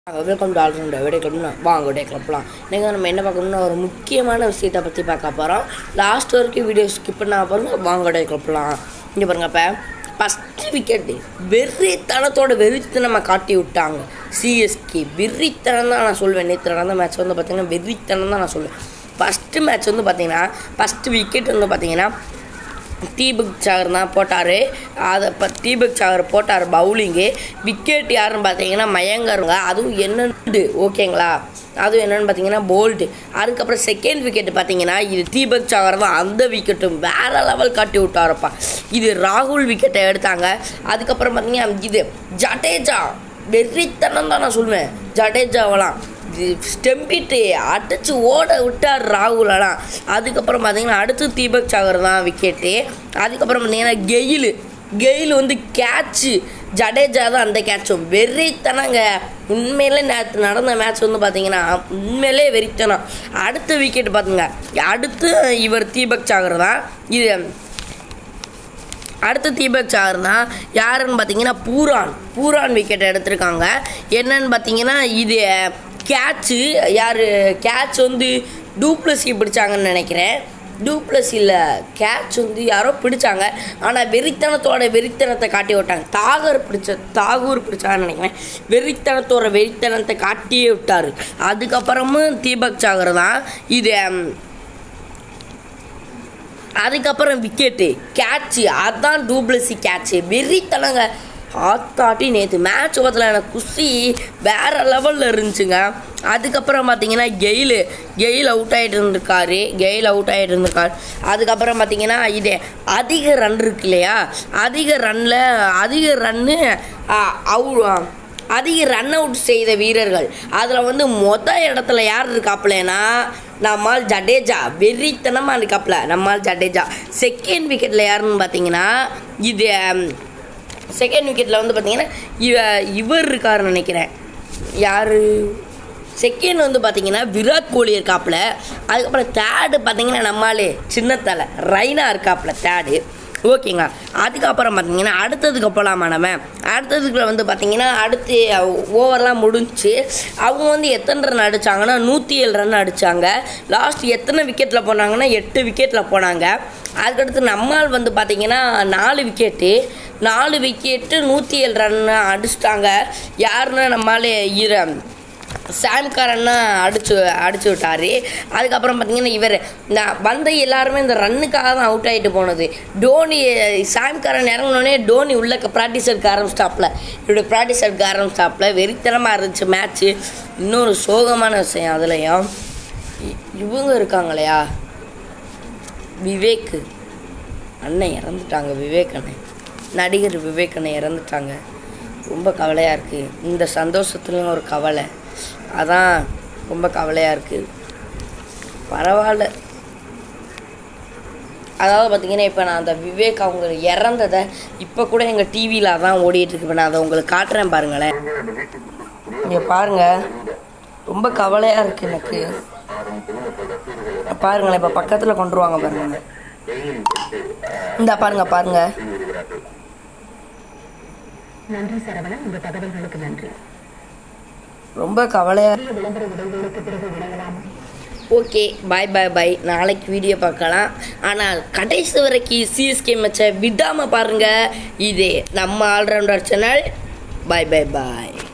welcome to all-round விடை கிளப்னா வாங்க விடை கிளப்லாம் நீங்கள் நம்ம என்ன பார்க்கணும்னா ஒரு முக்கியமான விஷயத்தை பற்றி பார்க்க போகிறோம் லாஸ்ட் வரைக்கும் வீடியோ ஸ்கிப் பண்ணா பாருங்க வாங்க விடை கிளப்லாம் இங்கே பாருங்க இப்போ ஃபஸ்ட்டு விக்கெட்டு வெறித்தனத்தோட வெறித்தனமாக காட்டி விட்டாங்க சிஎஸ்கே வெறித்தனம் தான் நான் சொல்வேன் நேற்று நடந்த மேட்ச் வந்து பார்த்தீங்கன்னா வெறித்தனம் தான் நான் சொல்லுவேன் ஃபஸ்ட்டு மேட்ச் வந்து பார்த்தீங்கன்னா ஃபஸ்ட்டு விக்கெட் வந்து பார்த்தீங்கன்னா தீபக் சாகர் தான் போட்டார் அதை இப்போ தீபக் சாகர் போட்டார் பவுலிங்கு விக்கெட் யாருன்னு பார்த்தீங்கன்னா மயங்கருங்க அதுவும் என்னன்னு ஓகேங்களா அதுவும் என்னென்னு பார்த்தீங்கன்னா போல்ட்டு அதுக்கப்புறம் செகண்ட் விக்கெட் பார்த்தீங்கன்னா இது தீபக் சாகர் தான் அந்த விக்கெட்டும் வேறு லெவல் காட்டி விட்டாருப்பா இது ராகுல் விக்கெட்டை எடுத்தாங்க அதுக்கப்புறம் பார்த்தீங்கன்னா இது ஜடேஜா வெறித்தனம் தான் நான் சொல்லுவேன் ஜடேஜாவெல்லாம் ஸ்டெம்பிட்டு அடிச்சு ஓட விட்டார் ராகுலலாம் அதுக்கப்புறம் பார்த்தீங்கன்னா அடுத்து தீபக் சாகர் தான் விக்கெட்டு அதுக்கப்புறம் பார்த்தீங்கன்னா கெயிலு கெயில் வந்து கேட்சு ஜடேஜா தான் அந்த கேட்சும் வெறித்தனங்க உண்மையிலே நேற்று நடந்த மேட்ச் வந்து பார்த்தீங்கன்னா உண்மையிலே வெறித்தனம் அடுத்த விக்கெட் பார்த்துங்க அடுத்து இவர் தீபக் சாகர் தான் இது அடுத்து தீபக் சாகர்னா யாருன்னு பார்த்தீங்கன்னா பூரான் பூரான் விக்கெட் எடுத்திருக்காங்க என்னன்னு பார்த்தீங்கன்னா இது கேட்சு யார் கேட்ச் வந்து டூப்ளசி பிடிச்சாங்கன்னு நினைக்கிறேன் டூப்ளஸ் இல்லை கேட்ச் வந்து யாரோ பிடிச்சாங்க ஆனால் வெறித்தனத்தோட வெறித்தனத்தை காட்டி விட்டாங்க தாகர் பிடிச்ச தாகூர் பிடிச்சாங்கன்னு நினைக்கிறேன் வெறித்தனத்தோட வெறித்தனத்தை காட்டியே விட்டார் அதுக்கப்புறமும் தீபக் சாகர் தான் இது அதுக்கப்புறம் விக்கெட்டு கேட்சு அதான் டூப்ளசி கேட்சு வெறித்தனங்க ஆத்தாட்டி நேற்று மேட்ச் பார்த்துல எனக்கு குஷி வேற லெவலில் இருந்துச்சுங்க அதுக்கப்புறம் பார்த்தீங்கன்னா கெயிலு கெயில் அவுட் ஆகிட்டு இருந்திருக்காரு கெயில் அவுட் ஆகிட்டு இருந்திருக்காரு அதுக்கப்புறம் பார்த்தீங்கன்னா இது அதிக ரன் இருக்கு இல்லையா அதிக ரன்னில் அதிக ரன்னு அவு அதிக ரன் அவுட் செய்த வீரர்கள் அதில் வந்து மொத இடத்துல யார் இருக்காப்புலனா நம்மால் ஜடேஜா வெறித்தனமாக இருக்காப்புல நம்மால் ஜடேஜா செகண்ட் விக்கெட்டில் யாருன்னு பார்த்தீங்கன்னா இது செகண்ட் விக்கெட்டில் வந்து பார்த்தீங்கன்னா இவ இவர் இருக்காருன்னு நினைக்கிறேன் யார் செகண்ட் வந்து பார்த்தீங்கன்னா விராட் கோலி இருக்காப்புல அதுக்கப்புறம் தேர்டு பார்த்தீங்கன்னா நம்மாலே சின்னத்தலை ரைனா இருக்காப்புல தேர்டு ஓகேங்க அதுக்கப்புறம் பார்த்தீங்கன்னா அடுத்ததுக்கு போகலாமா நம்ம அடுத்ததுக்குள்ள வந்து பார்த்தீங்கன்னா அடுத்து ஓவர்லாம் முடிஞ்சு அவங்க வந்து எத்தனை ரன் அடித்தாங்கன்னா நூற்றி ஏழு ரன் அடித்தாங்க லாஸ்ட் எத்தனை விக்கெட்டில் போனாங்கன்னா எட்டு விக்கெட்டில் போனாங்க அதுக்கடுத்து நம்மால் வந்து பார்த்தீங்கன்னா நாலு விக்கெட்டு நாலு விக்கெட்டு நூற்றி ஏழு ரன் அடிச்சிட்டாங்க யாருன்னா நம்மளால ஈர சாம்காரன்னா அடிச்சு அடிச்சு விட்டார் அதுக்கப்புறம் பார்த்தீங்கன்னா இவர் இந்த வந்த எல்லாருமே இந்த ரன்னுக்காக தான் அவுட் ஆகிட்டு போனது டோனி சாம்காரன் இறங்கினோடனே டோனி உள்ள ப்ராக்டிஸ் எடுக்க ஆரம்பிச்சிட்டாப்ல இப்படி ப்ராக்டிஸ் எடுக்க ஆரம்பிச்சிட்டாப்ல வெறித்தனமாக இருந்துச்சு மேட்ச்சு இன்னொரு சோகமான விஷயம் அதுலேயும் இவங்க இருக்காங்களையா விவேக் அண்ணன் இறந்துட்டாங்க விவேக் அண்ணன் நடிகர் விவேக் அண்ணன் இறந்துட்டாங்க ரொம்ப கவலையாக இருக்குது இந்த சந்தோஷத்துலேயும் ஒரு கவலை அதான் ரொம்ப கவலையாக இருக்குது பரவாயில்ல அதாவது பார்த்தீங்கன்னா இப்போ நான் அந்த விவேக் அவங்க இறந்ததை இப்போ கூட எங்கள் டிவியில் அதான் ஓடிட்டுருக்கு இப்போ நான் அதை உங்களுக்கு காட்டுறேன் பாருங்களேன் நீங்கள் பாருங்கள் ரொம்ப கவலையாக இருக்குது எனக்கு பாருங்களேன் இப்போ பக்கத்தில் கொண்டு வாங்க பாருங்க இந்த பாருங்க பாருங்க நன்றி சரவணன் உங்க தகவல்களுக்கு நன்றி ரொம்ப கவலையா விளம்பர உதவிகளுக்கு பிறகு விளையலாம் ஓகே பாய் பாய் பாய் நாளைக்கு வீடியோ பார்க்கலாம் ஆனால் கடைசி வரைக்கும் சிஎஸ்கே மேட்சை விடாமல் பாருங்கள் இது நம்ம ஆல்ரவுண்டர் சேனல் பாய் பாய் பாய்